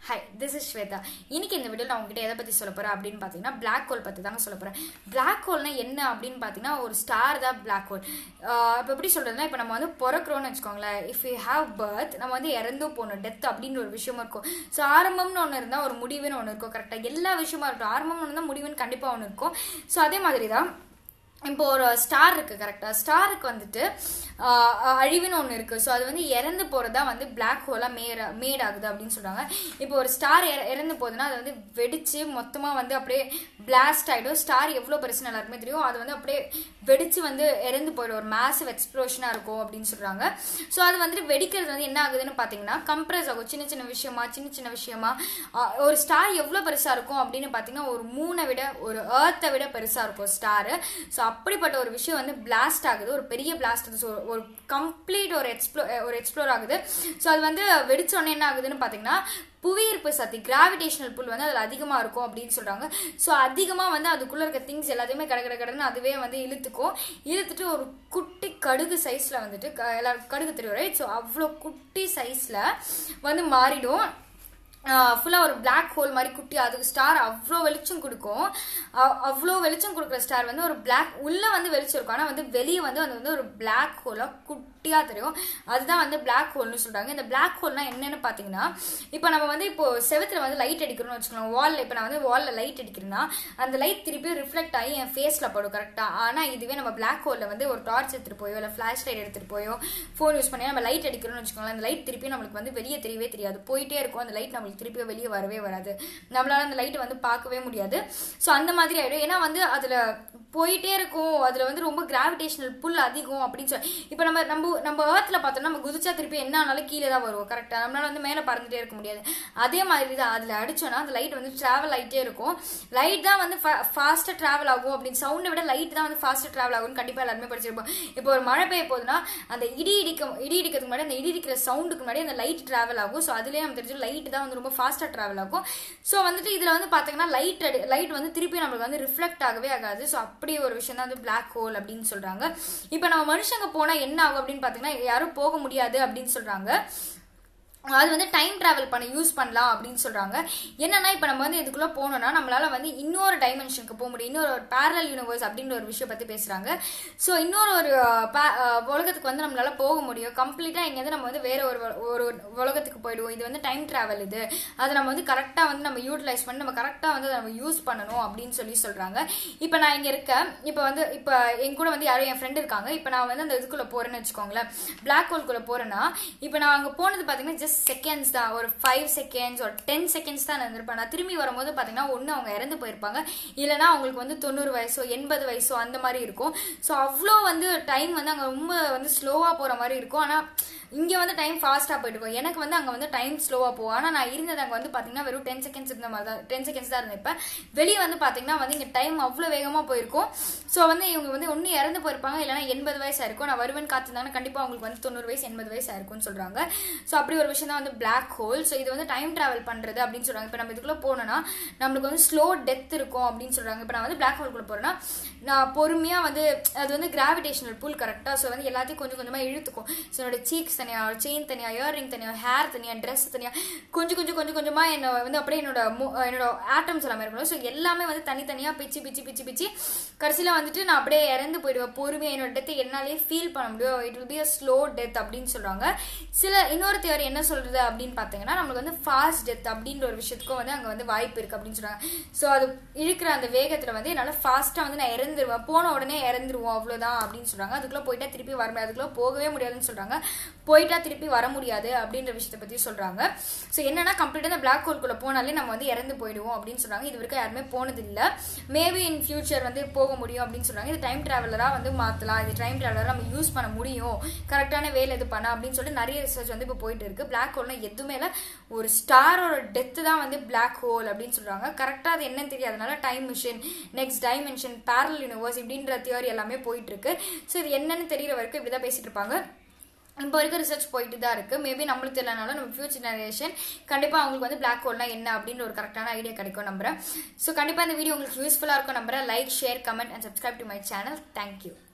hi this is Shweta இன்னைக்கு இந்த video நான் உங்ககிட்ட எதை பற்றி சொல்ல போகிறேன் அப்படின்னு பார்த்தீங்கன்னா பிளாக் ஹோல் பற்றி தாங்க சொல்ல போகிறேன் பிளாக் ஹோல்னா என்ன அப்படின்னு பார்த்தீங்கன்னா ஒரு ஸ்டார் தான் பிளாக் ஹோல் இப்போ எப்படி சொல்கிறதுனா இப்போ நம்ம வந்து பிறக்கிறோம்னு வச்சுக்கோங்களேன் இஃப் யூ ஹாவ் பர்த் நம்ம வந்து இறந்து போகணும் டெத் அப்படின்னு ஒரு விஷயமா இருக்கும் ஸோ ஆரம்பம்னு ஒன்று இருந்தால் ஒரு முடிவுன்னு ஒன்று இருக்கும் கரெக்டாக எல்லா விஷயமா இருக்கும் ஆரம்பம்னு ஒன்று தான் முடிவுன்னு கண்டிப்பாக ஒன்று இருக்கும் ஸோ அதே மாதிரி தான் இப்போ ஒரு ஸ்டார் இருக்கு கரெக்டாக ஸ்டாருக்கு வந்துட்டு ஆஹ், அழிவுன்னு ஒன்று இருக்கு ஸோ அது வந்து இறந்து போறதா வந்து பிளாக் ஹோலாக மேட் மேட் ஆகுது அப்படின்னு சொல்றாங்க இப்போ ஒரு ஸ்டார் இறந்து போகுதுன்னா அது வந்து வெடிச்சு மொத்தமாக வந்து அப்படியே பிளாஸ்ட் ஆகிடும் ஸ்டார் எவ்வளோ பெருசுன்னு எல்லாருக்குமே தெரியும் அது வந்து அப்படியே வெடிச்சு வந்து இறந்து போயிடும் ஒரு மேசிவ் எக்ஸ்ப்ளோஷனாக இருக்கும் அப்படின்னு சொல்றாங்க ஸோ அது வந்துட்டு வெடிக்கிறது வந்து என்ன ஆகுதுன்னு பார்த்தீங்கன்னா கம்ப்ரஸ் ஆகும் சின்ன சின்ன விஷயமா சின்ன சின்ன விஷயமா ஆஹ், ஒரு ஸ்டார் எவ்வளோ பெருசாக இருக்கும் அப்படின்னு பார்த்தீங்கன்னா ஒரு மூணை விட ஒரு ஏர்த்தை விட பெருசாக இருக்கும் ஸ்டாரு ஸோ அப்படிப்பட்ட ஒரு விஷயம் வந்து பிளாஸ்ட் ஆகுது ஒரு பெரிய பிளாஸ்ட் ஸோ ஒரு கம்ப்ளீட் ஒரு எக்ஸ்ப்ளோ ஒரு எக்ஸ்ப்ளோர் ஆகுது ஸோ அது வந்து வெடிச்ச உடனே என்ன ஆகுதுன்னு பார்த்தீங்கன்னா புவியீர்ப்பு சக்தி கிராவிடேஷனல் புல் வந்து அதில் அதிகமாக இருக்கும் அப்படின்னு சொல்கிறாங்க ஸோ அதிகமாக வந்து அதுக்குள்ளே இருக்க திங்ஸ் எல்லாத்தையுமே கட கட கடன்னு அதுவே வந்து இழுத்துக்கும் இழுத்துட்டு ஒரு குட்டி கடுகு சைஸில் வந்துட்டு க- எல்லாருக்கும் கடுகு தெரியும் ரைட் ஸோ அவ்வளோ குட்டி சைஸில் வந்து மாறிடும் ஃபுல்லாக ஒரு Black ஹோல் மாதிரி குட்டி அதுக்கு ஸ்டார் அவ்வளோ வெளிச்சம் கொடுக்கும் அ- அவ்வளோ வெளிச்சம் கொடுக்குற ஸ்டார் வந்து ஒரு Black உள்ளே வந்து வெளிச்சம் இருக்கும் ஆனால் வந்து வெளியே வந்து அது வந்து ஒரு Black ஹோலாக குட்டியாக தெரியும் அதுதான் வந்து Black ஹோல்னு சொல்கிறாங்க இந்த Black ஹோல்னா என்னன்னு பார்த்தீங்கன்னா இப்போ நம்ம வந்து இப்போ செவத்துல வந்து லைட் அடிக்கிறோம்னு வச்சுக்கோங்க வாலில் இப்போ நான் வந்து வாலில் லைட் அடிக்கிறேன்னா அந்த லைட் திருப்பி ரிஃப்ளெக்ட் ஆகி என் ஃபேஸில் படும் கரெக்டாக ஆனால் இதுவே நம்ம Black ஹோலில் வந்து ஒரு டார்ச் எடுத்துகிட்டு போயோ இல்லை ஃப்ளாஷ் லைட் எடுத்துகிட்டு போயோ ஃபோன் யூஸ் பண்ணி நம்ம லைட் அடிக்கிறோம்னு வச்சுக்கோங்களேன் அந்த லைட் திருப்பி நம்மளுக்கு வந்து வெளியே தெரியவே தெரியாது போயிட்டே இருக்கும் அந்த லைட் நம்மளுக்கு திருப்பி வெளியே வரவே வராது நம்மளால அந்த லைட்டை வந்து பார்க்கவே முடியாது ஸோ அந்த மாதிரி ஆயிடும் ஏன்னா வந்து அதில் போயிட்டே இருக்கும் அதில் வந்து ரொம்ப கிராவிடேஷனல் புல் அதிகம் அப்படின்னு சொல்லி இப்போ நம்ம நம்ம நம்ம ஏர்த்தில் பார்த்தோம்னா நம்ம குதிச்சா திருப்பி என்ன ஆனாலும் கீழே தான் வருவோம் கரெக்டாக நம்மளால வந்து மேலே பறந்துட்டே இருக்க முடியாது அதே மாதிரி தான் அதில் அடிச்சோன்னா அந்த லைட் வந்து ட்ராவல் ஆகிட்டே இருக்கும் லைட் தான் வந்து ஃபாஸ்ட்டாக ட்ராவல் ஆகும் அப்படின்னு சவுண்டை விட லைட் தான் வந்து ஃபாஸ்ட்டாக ட்ராவல் ஆகும்னு கண்டிப்பாக எல்லாருமே படிச்சிருப்போம் இப்போ ஒரு மழை பெய்ய போகுதுன்னா அந்த இடி இடிக்க இடி இடிக்கிறதுக்கு முன்னாடி அந்த இடி இடிக்கிற சவுண்டுக்கு முன்னாடி அந்த லைட் ட்ராவல் ஆகும் ஸோ அதுலேயே நம்ம தெரிஞ்சு லைட் தான் வந்து ரொம்ப ஃபாஸ்ட்டாக ட்ராவல் ஆகும் ஸோ வந்துட்டு இதில் வந்து பார்த்தீங்கன்னா லைட் அடி லைட் வந்து திருப்பி நம்மளுக்கு வந்து ரிஃப்ளெக்ட் ஆகவே ஆகாது ஸோ அப்படி ஒரு விஷயம் தான் வந்து Black ஹோல் அப்படின்னு சொல்கிறாங்க இப்போ நம்ம மனுஷங்க போனால் என்ன ஆகும் அப்படின்னு பார்த்தீங்கன்னா யாரும் போக முடியாது அப்படின்னு சொல்கிறாங்க அது வந்து டைம் டிராவல் பண்ண யூஸ் பண்ணலாம் அப்படின்னு சொல்றாங்க என்னன்னா இப்போ நம்ம வந்து இதுக்குள்ள போனோம்னா நம்மளால வந்து இன்னொரு டைமென்ஷனுக்கு போக முடியும் இன்னொரு ஒரு பேரல் யூனிவர்ஸ் அப்படின்ற ஒரு விஷயம் பத்தி பேசுறாங்க ஸோ இன்னொரு ஒரு அஹ், pa- அஹ், உலகத்துக்கு வந்து நம்மளால போக முடியும் கம்ப்ளீட்டா இங்க வந்து நம்ம வந்து வேற ஒரு உல- ஒரு உலகத்துக்கு போயிடுவோம் இது வந்து டைம் டிராவல் இது அதை நம்ம வந்து கரெக்டா வந்து நம்ம யூட்டிலைஸ் பண்ணி நம்ம கரெக்டா வந்து அதை நம்ம யூஸ் பண்ணணும் அப்படின்னு சொல்லி சொல்றாங்க இப்போ நான் இங்க இருக்கேன் இப்போ வந்து இப்போ என் கூட வந்து யாரும் என் ஃப்ரெண்ட் இருக்காங்க இப்போ நான் வந்து அந்த இதுக்குள்ள போறேன்னு வச்சுக்கோங்களேன் பிளாக் ஹோல்குள்ள போறேன்னா இப்போ நான் அங்க போனது பாத்தீங்கன்னா ஜஸ்ட் செகண்ட்ஸ் தான் ஒரு ஃபைவ் செகண்ட்ஸ் ஒரு டென் செகண்ட்ஸ் தான் நான் இருந்திருப்பேன் நான் திரும்பி வரும்போது பாத்தீங்கன்னா ஒண்ணு அவங்க இறந்து போயிருப்பாங்க இல்லைன்னா அவங்களுக்கு வந்து தொண்ணூறு வயசோ எண்பது வயசோ அந்த மாதிரி இருக்கும் ஸோ அவ்வளோ வந்து டைம் வந்து அங்க ரொம்ப வந்து ஸ்லோவா போற மாதிரி இருக்கும் ஆனா இங்க வந்து டைம் ஃபாஸ்டா போயிட்டு இருக்கும் எனக்கு வந்து அங்க வந்து டைம் ஸ்லோவா போகும் ஆனா நான் இருந்தது அங்க வந்து பாத்தீங்கன்னா வெறும் டென் செகண்ட்ஸ் இருந்த மாதிரி தான் டென் செகண்ட்ஸ் தான் இருந்திருப்பேன் வெளியே வந்து பாத்தீங்கன்னா வந்து இங்க டைம் அவ்வளவு வேகமா போயிருக்கும் ஸோ வந்து இவங்க வந்து ஒண்ணு இறந்து போயிருப்பாங்க இல்லைன்னா எண்பது வயசு ஆயிருக்கும் நான் வருவேன் காத்திருந்தாங்கன்னா கண்டிப்பா அவங்களுக்கு வந்து தொண்ணூறு வயசு எண்பது வயசு ஆயிருக்கும்னு சொல்றாங்க ஸோ அப்படி ஒரு விஷயம் தான் வந்து Black ஹோல் ஸோ இது வந்து டைம் டிராவல் பண்றது அப்படின்னு சொல்றாங்க இப்போ நம்ம இதுக்குள்ள போனோம்னா நம்மளுக்கு வந்து ஸ்லோ டெத் இருக்கும் அப்படின்னு சொல்றாங்க இப்போ நான் வந்து Black ஹோல்குள்ள போறேன்னா நான் பொறுமையா வந்து அது வந்து கிராவிடேஷனல் புல் கரெக்டா ஸோ வந்து எல்லாத்தையும் கொஞ்சம் கொஞ்சமா இழுத்துக்கும் ஸோ என்னோட சீக்ஸ் தனியா செயின் தனியா இயரிங் தனியா ஹேர் தனியா ட்ரெஸ் தனியா கொஞ்சம் கொஞ்சம் கொஞ்சம் கொஞ்சமா என்ன வந்து அப்படியே என்னோட மு- என்னோட ஆட்டம்ஸ் எல்லாமே இருக்கணும் ஸோ எல்லாமே வந்து தனித்தனியா பிச்சு பிச்சு பிச்சு பிச்சு கடைசியில வந்துட்டு நான் அப்படியே இறந்து போயிடுவேன் பொறுமையா என்னோட டெத்தை என்னாலே ஃபீல் பண்ண முடியும் it will be a slow death அப்படின்னு சொல்றாங்க சில இன்னொரு தியரி என்ன சொல்றது அப்படின்னு பார்த்தீங்கன்னா நம்மளுக்கு வந்து ஃபாஸ்ட் டெத் அப்படின்ற ஒரு விஷயத்துக்கும் வந்து அங்க வந்து வாய்ப்பு இருக்கு அப்படின்னு சொல்றாங்க ஸோ அது இழுக்கிற அந்த வேகத்துல வந்து என்னால ஃபாஸ்டா வந்து நான் இறந்துருவேன் போன உடனே இறந்துருவோம் அவ்வளவுதான் அப்படின்னு சொல்றாங்க அதுக்குள்ள போயிட்டா திருப்பி வர முடியாது அதுக்குள்ள போகவே முடியாதுன்னு சொல்றாங்க போயிட்டா திருப்பி வர முடியாது அப்படின்ற விஷயத்தை பத்தி சொல்றாங்க ஸோ என்னன்னா கம்ப்ளீட்டா இந்த பிளாக் ஹோல்குள்ள போனாலே நம்ம வந்து இறந்து போயிடுவோம் அப்படின்னு சொல்றாங்க இது வரைக்கும் யாருமே போனது இல்ல மேபி இன் ஃபியூச்சர் வந்து போக முடியும் அப்படின்னு சொல்றாங்க இது டைம் டிராவலரா வந்து மாத்தலாம் இது டைம் டிராவலரா நம்ம யூஸ் பண்ண முடியும் கரெக்டான வேலை இது பண்ண அப்படின்னு சொல்லிட்டு நிறைய ரிசர்ச் வந்து இப்போ போயிட்டு இருக்கு பிளாக் ஹோல்னா எதுவுமே இல்ல ஒரு ஸ்டாரோட டெத்து தான் வந்து பிளாக் ஹோல் அப்படின்னு சொல்றாங்க கரெக்டா அது என்னன்னு தெரியாதனால time machine next dimension parallel universe இப்படின்ற தியரி எல்லாமே போயிட்டு இருக்கு ஸோ இது என்னன்னு தெரியற வரைக்கும் இப்படிதான் பேசிட்டு இருப்பாங்க இப்போ வரைக்கும் ரிசர்ச் போயிட்டு தான் இருக்கு மேபி நம்மளுக்கு தெரியலனாலும் நம்ம ஃபியூச்சர் ஜெனரேஷன் கண்டிப்பாக அவங்களுக்கு வந்து பிளாக் ஹோல்னா என்ன அப்படின்ற ஒரு கரெக்டான ஐடியா கிடைக்கும் நம்புறேன் ஸோ கண்டிப்பாக இந்த வீடியோ உங்களுக்கு யூஸ்ஃபுல்லாக இருக்கும் நம்புறேன் like share comment and subscribe to my channel thank you